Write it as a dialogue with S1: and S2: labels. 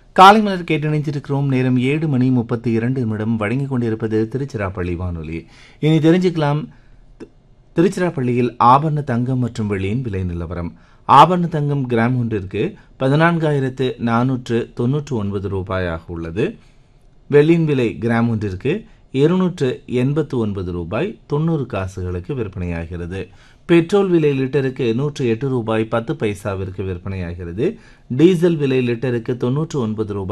S1: காலை மலர் கேட்டு இணைஞ்சிருக்கிறோம் நேரம் ஏழு மணி முப்பத்தி இரண்டு நிமிடம் வழங்கிக் கொண்டிருப்பது திருச்சிராப்பள்ளி வானொலி இனி தெரிஞ்சுக்கலாம் தி- திருச்சிராப்பள்ளியில் ஆபரண தங்கம் மற்றும் வெள்ளியின் விலை நிலவரம் ஆபரண தங்கம் கிராம் ஒன்றிற்கு பதினான்காயிரத்து நானூற்று தொன்னூற்று ஒன்பது ரூபாயாக உள்ளது வெள்ளியின் விலை கிராம் ஒன்றிற்கு இருநூற்று எண்பத்து ஒன்பது ரூபாய் தொண்ணூறு காசுகளுக்கு விற்பனையாகிறது பெட்ரோல் விலை லிட்டருக்கு நூற்று எட்டு ரூபாய் பத்து பைசாவிற்கு விற்பனையாகிறது டீசல் விலை லிட்டருக்கு தொன்னூற்று ஒன்பது ரூபாய்